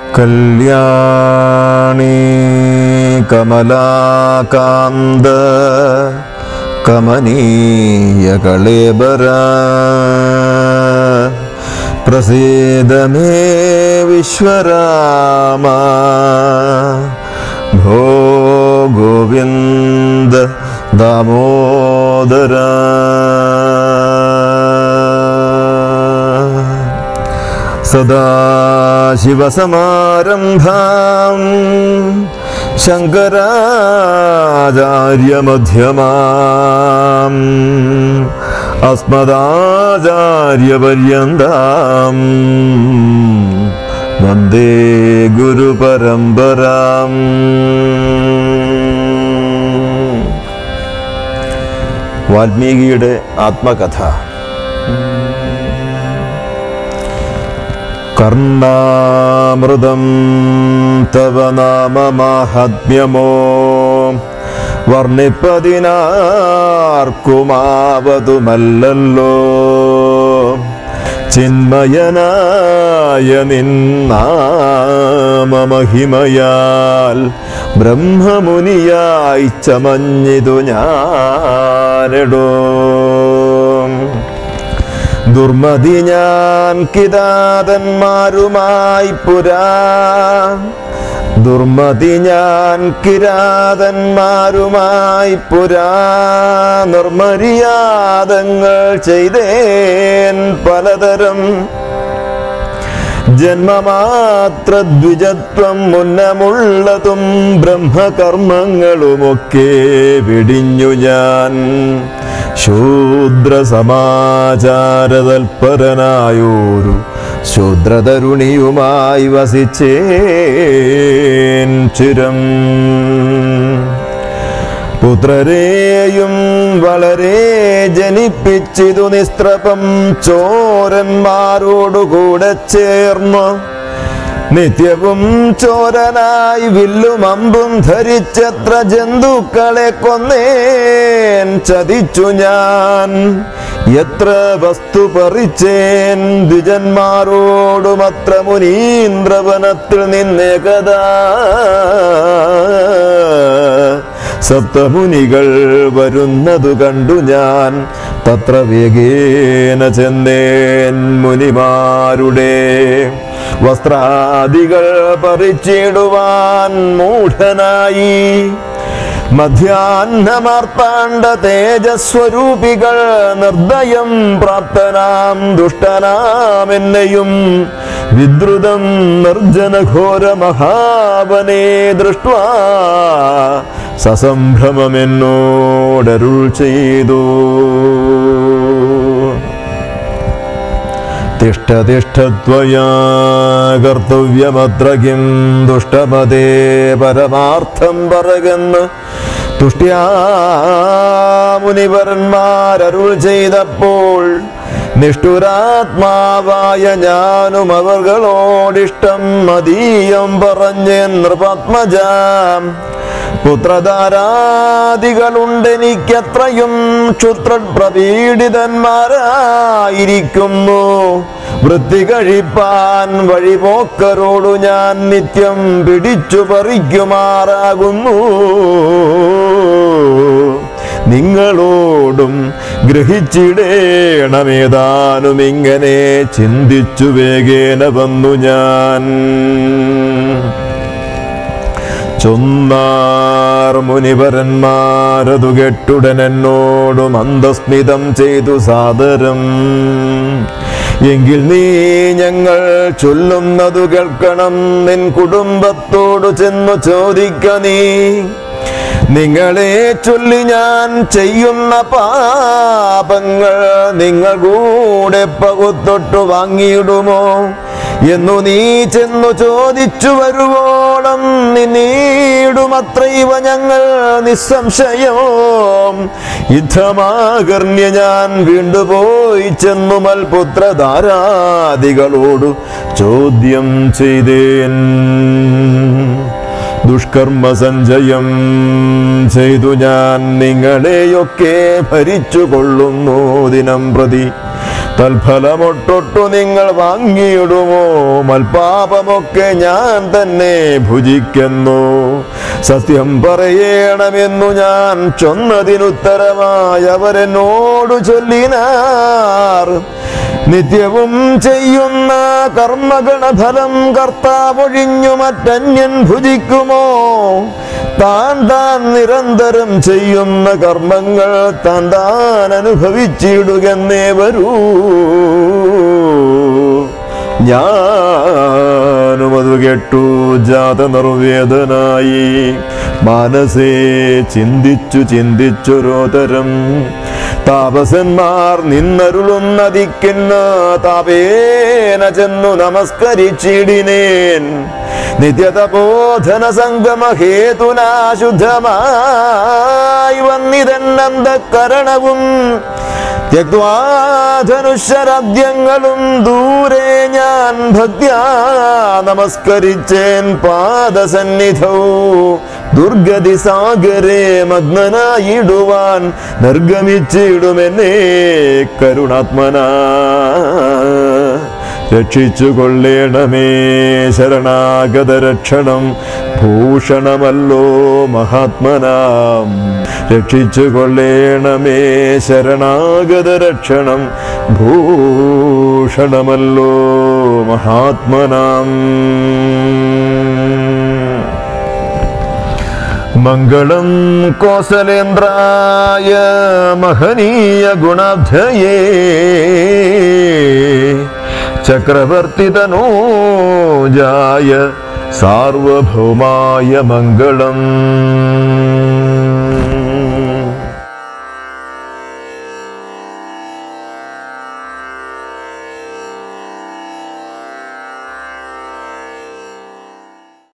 കല്യാണി കമലാകാന്ത കമനീയ കളേബര പ്രസീദ മേ വിശ്വരാമ ഭോ ഗോവിന്ദ ദാമോദര സദാശിവസമാരംഭാം ശങ്കരാചാര്യമധ്യമാം അസ്മദാചാര്യപര്യന്താം വന്ദേ ഗുരുപരമ്പരാം വാൽമീകിയുടെ ആത്മകഥ കർണാമൃതം തവ നാമമാഹാത്മ്യമോ വർണ്ണിപ്പതിനാർക്കുമാവതുമല്ലല്ലോ ചിന്മയനായ നിന്നാമമഹിമയാൽ ബ്രഹ്മമുനിയായി ചമഞ്ഞിതു ഞാനെടോ ദുർമതി ഞാൻ കിരാതന്മാരുമായി പുരാ ദുർമതി ഞാൻ കിരാതന്മാരുമായി പുരാ നിർമര്യാദങ്ങൾ ചെയ്തേൻ പലതരം ജന്മമാത്ര ദ്വിജത്വം മുന്നമുള്ളതും ബ്രഹ്മകർമ്മങ്ങളുമൊക്കെ വെടിഞ്ഞു ഞാൻ ശൂദ്ര സമാചാരതൽപരനായോരു ശൂദ്രതരുണിയുമായി വസിച്ചേൻ ചിരം പുത്രരെയും വളരെ ജനിപ്പിച്ചിതു നിസ്ത്രപം ചോരന്മാരോടുകൂടെ ചേർന്നു നിത്യവും ചോരനായി വില്ലും അമ്പും ധരിച്ചത്ര ജന്തുക്കളെ കൊന്നേൻ ചതിച്ചു ഞാൻ എത്ര വസ്തു പറിച്ചേൻ ദ്വിജന്മാരോടുമത്ര മുനീന്ദ്രവനത്തിൽ നിന്നേകതാ സപ്തമുനികൾ വരുന്നതു കണ്ടു ഞാൻ തത്ര വേഗേന ചെന്നേൻ മുനിമാരുടെ വസ്ത്രാദികൾ പറിച്ചിടുവാൻ മൂഢനായി മധ്യാഹ്നമാർത്താണ്ഡ തേജസ്വരൂപികൾ നിർദ്ദയം പ്രാപ്തനാം ദുഷ്ടനാം എന്നെയും വിദ്രുതം നിർജ്ജനഘോര മഹാവനെ ദൃഷ്ട്വാ സസംഭ്രമമെന്നോടരുൾ ചെയ്തു തിഷ്ഠതിഷ്ഠത്വയാ കർത്തവ്യമത്ര കിം ദുഷ്ടമതേ പരമാർത്ഥം പറകെന്ന് തുഷ്ട്യാമുനിവരന്മാരരുൾ ചെയ്തപ്പോൾ നിഷ്ഠുരാത്മാവായ ഞാനും അവർകളോടിഷ്ടം മതീയം പറഞ്ഞ് നൃപത്മജാം പുത്രധാരാദികളുണ്ടെനിക്കത്രയും ക്ഷുത്രപ്രപീഡിതന്മാരായിരിക്കുന്നു വൃത്തി കഴിപ്പാൻ വഴിപോക്കരോടു ഞാൻ നിത്യം പിടിച്ചു പറിക്കുമാറാകുന്നു നിങ്ങളോടും ഗ്രഹിച്ചിടേണമേതാനും ഇങ്ങനെ ചിന്തിച്ചു വേഗേന വന്നു ഞാൻ ചൊന്നാർ മുനിവരന്മാരതു കെട്ടുടൻ എന്നോടു മന്ദസ്മിതം ചെയ്തു സാദരം എങ്കിൽ നീ ഞങ്ങൾ ചൊല്ലുന്നതു കേൾക്കണം നിൻ കുടുംബത്തോടു ചെന്നു ചോദിക്ക നീ നിങ്ങളെ ചൊല്ലി ഞാൻ ചെയ്യുന്ന പാപങ്ങൾ നിങ്ങൾ കൂടെ പകുത്തൊട്ടു വാങ്ങിയിടുമോ എന്നു നീ ചെന്നു ചോദിച്ചു വരുവോളം നിന്നീടുമത്ര ഇവ ഞങ്ങൾ നിസ്സംശയോ യുദ്ധമാകർണ്യ ഞാൻ വീണ്ടുപോയി ചെന്നു മൽപുത്രധാരാദികളോടു ചോദ്യം ചെയ്തേൻ ദുഷ്കർമ്മ സഞ്ചയം ചെയ്തു ഞാൻ നിങ്ങളെയൊക്കെ ഭരിച്ചു കൊള്ളുന്നു ദിനം പ്രതി തൽഫലമൊട്ടൊട്ടു നിങ്ങൾ വാങ്ങിയിടുമോ മൽപാപമൊക്കെ ഞാൻ തന്നെ ഭുജിക്കുന്നു സത്യം പറയണമെന്നു ഞാൻ ചൊന്നതിനുത്തരമായി അവരെന്നോട് ചൊല്ലിനാർ നിത്യവും ചെയ്യുന്ന കർമ്മഗണഫലം കർത്താവൊഴിഞ്ഞു മറ്റന്യൻ ഭുജിക്കുമോ താൻ താൻ നിരന്തരം ചെയ്യുന്ന കർമ്മങ്ങൾ താൻ താൻ അനുഭവിച്ചിടുകെന്നേ വരൂ ഞാനും അത് കേട്ടു ജാത നിർവേദനായി മനസ്സേ ചിന്തിച്ചു ചിന്തിച്ചൊരോതരം താപസന്മാർ നിന്നരുളുന്ന ദിക്കുന്ന താപേന ചെന്നു നമസ്കരിച്ചിടിനേൻ നിത്യതബോധന സംഗമ ഹേതുനാശുദ്ധമായി വന്നിതന്നന്തക്കരണവും ത്യക്വാധനുഷരദ്യങ്ങളും ദൂരെ ഞാൻ ഭക്ത്യാ നമസ്കരിച്ചേൻ പാദസന്നിധൗ ദുർഗതി സാഗരെ മഗ്നനായിടുവാൻ നിർഗമിച്ചിടുമെന്നേ കരുണാത്മനാ രക്ഷിച്ചു കൊള്ളേണമേ ശരണാഗത രക്ഷണം ഭൂഷണമല്ലോ മഹാത്മനാം രക്ഷിച്ചു കൊള്ളേണമേ ശരണാഗത രക്ഷണം ഭൂഷണമല്ലോ മഹാത്മനാം മംഗളം കോസലേന്ദ്രായ മഹനീയ ഗുണാബ്ധയേ ചക്രവർത്തിതനോജായ സാർവഭൗമായ മംഗളം